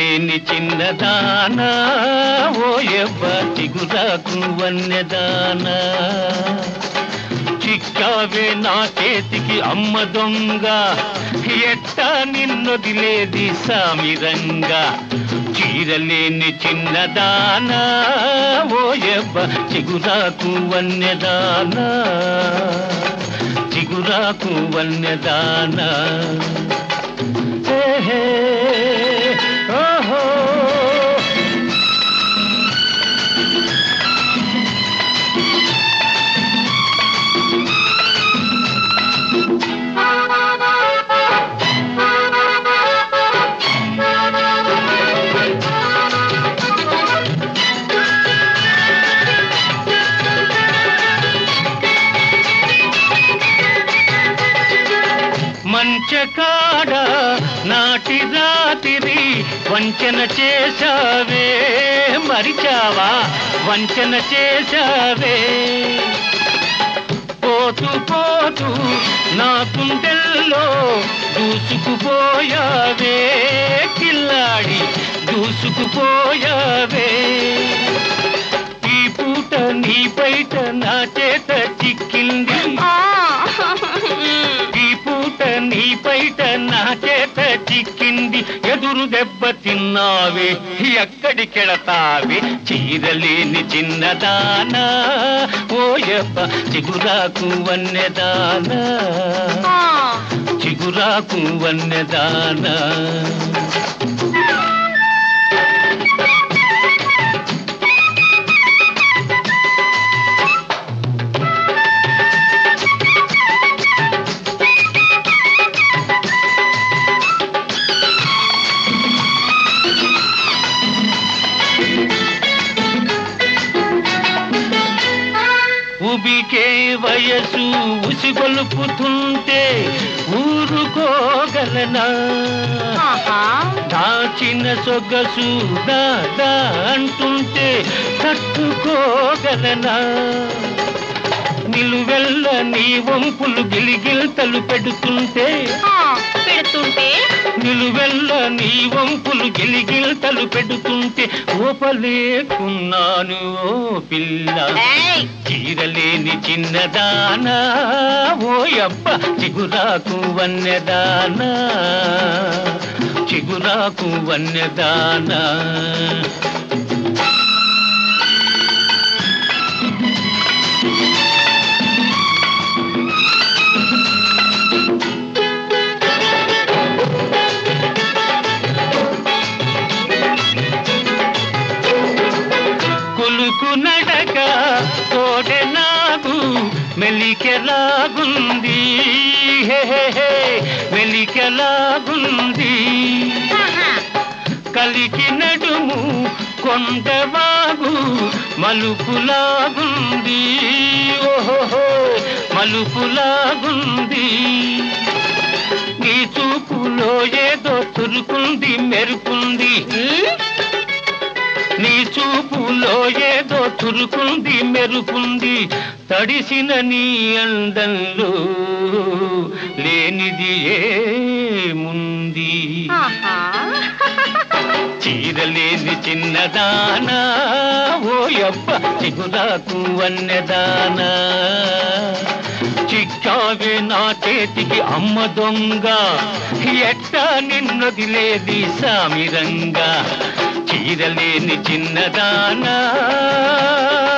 చీరలేని చిన్నదానా ఓ ఎవ్వ చిగురాకు వన్నెదానా చిక్కావే నా చేతికి అమ్మ దొంగ ఎట్టా నిన్నొదిలేది సామిరంగా చీరలేని చిన్నదానా ఓ ఎవ్వ చిగురాకు వన్నెదానా చిగురాకు వన్నెదానా హే హే, ఓహో మంచకాడ నాటి రాతిరి వంచన చేశావే మరిచావా వంచన చేశావే పోతూ పోతూ నా గుండెల్లో దూసుకుపోయావే కిల్లాడి దూసుకుపోయావే ఈ పూట నీ బయట నా చేత చిక్కింది ఈ పూట నీ బయట నా చేత చిక్కింది ఎదురు దెబ్బ తిన్నావే ఎక్కడికెళతావే చీరలేని చిన్నదానా ఓయప్ప చిగురాకు వన్నెదానా చిగురాకు వన్నెదానా ఉబికే వయసు ఉసిగొలుపుతుంటే ఊరుకోగలనా దాచిన సొగసు దాదా అంటుంటే తట్టుకోగలనా నిలువెల్ల నీ వంపులు గిలిగిల్తలు పెడుతుంటే పెడుతుంటే నిలువెల్ల నీ వంపులు గిలిగిల్తలు పెడుతుంటే ఓపలేకున్నాను ఓ పిల్ల ఏయ్, చీరలేని చిన్నదానా ఓ అబ్బ చిగురాకు వన్నెదానా చిగురాకు వన్నెదానా కులుకు నడక తోడె నాకు మెలికెలాగుంది హే హే హే, మెలికెలాగుంది ఆహా, కలికి నడుము కొండవాగు మలుపులాగుంది ఓహో మలుపులాగుంది నీ చూపులో ఏదో చురుకుంది మెరుపుంది ఉమ్, నీ చూపులో ఏదో చురుకుంది మెరుపుంది తడిసిన నీ అందంలో లేనిది ఏముంది ఆహా. చీరలేని చిన్నదానా ఓ అబ్బ చిగురాకు వన్నెదానా చిక్కావే నా చేతికి అమ్మ దొంగ ఎట్టా నిన్నొదిలేది సామిరంగా చీరలేని చిన్నదానా